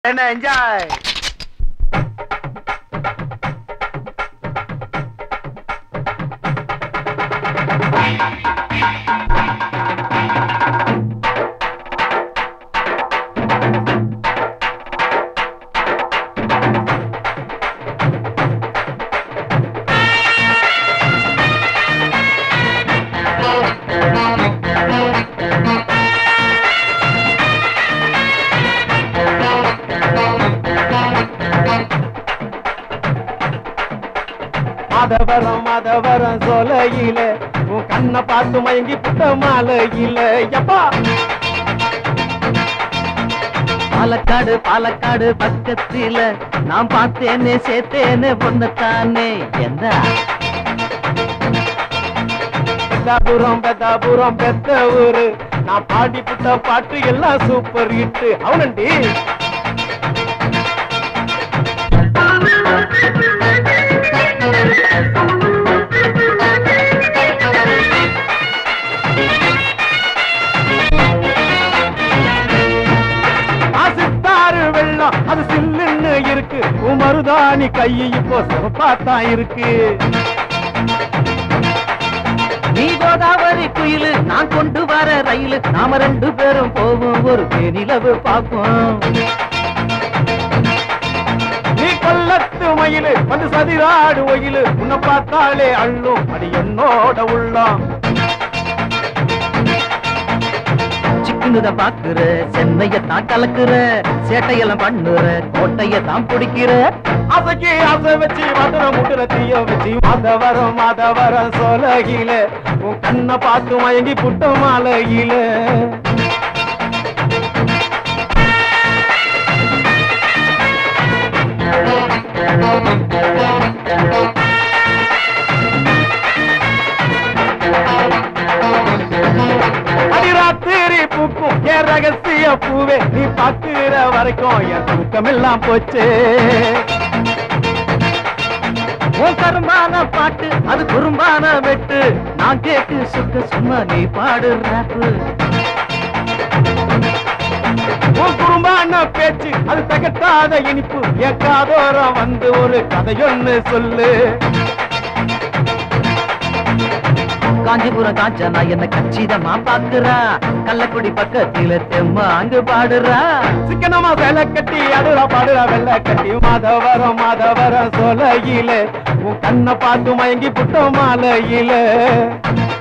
என்ன என்ஜாய் மாதவரம் மாதவரம் சொலையில உன் கண்ணை பார்த்து மயங்கி புட்ட மாலையில எப்பா பாலக்காடு பாலக்காடு பக்கத்தில நான் பார்த்தேனே சேர்த்தேனே பொண்ணத்தானே எந்த பெத்தாபுரம் பெத்தாபுரம் பெத்த ஊரு நான் பாடி புட்ட பாட்டு எல்லாம் சூப்பர் ஹிட் அவனண்டி ஆசித்தாறு வெள்ளம் அது சில்லுன்னு இருக்கு உமருதானி கை இப்போ சிறப்பாத்தான் இருக்கு நீ கோதாவரி குயிலு நான் கொண்டு வர ரயிலு நாம ரெண்டு பேரும் போவோம் ஒரு தேனிலவு பார்ப்போம் நீ கொல்லத்து மயிலு வந்து சதிராடு ஒயிலு உன்னை பார்த்தாலே அள்ளும் அது என்னோட உள்ளம் சிக்குனுத பாக்குற சென்னைய தான் கலக்குற சேட்டையெல்லாம் பண்ணுற கோட்டைய தான் பிடிக்கிற அசைக்கு அசை வச்சு மதுரை முட்டுற தீய வச்சு மாதவரம் மாதவரம் சொலகில உன் கண்ணை பார்த்து மயங்கி புட்ட மாலையில அடிராத்திரி பூக்கும் என் ரகசிய பூவே நீ பாக்குற வரைக்கும் என் தூக்கம் எல்லாம் போச்சு உன் கரும்பான பாட்டு அது குறும்பான வெட்டு நான் கேட்டு சுத்த சும்மா நீ பாடு ராப்பு உன் குறும்பான பேச்சு அது தகட்டாத இனிப்பு என் காதோரம் வந்து ஒரு கதையொன்னு சொல்லு காஞ்சிபுரம் காஞ்சனா என்ன கச்சிதமா பாக்குறா கள்ளக்குடி பக்கத்தில தெம்மா அங்கு பாடுறா சிக்கனமா வேலை கட்டி அடுறா பாடுறா வெள்ளை கட்டி மாதவரம் மாதவரம் சொலையில உன் கண்ணை பார்த்து மயங்கி புட்ட மாலையில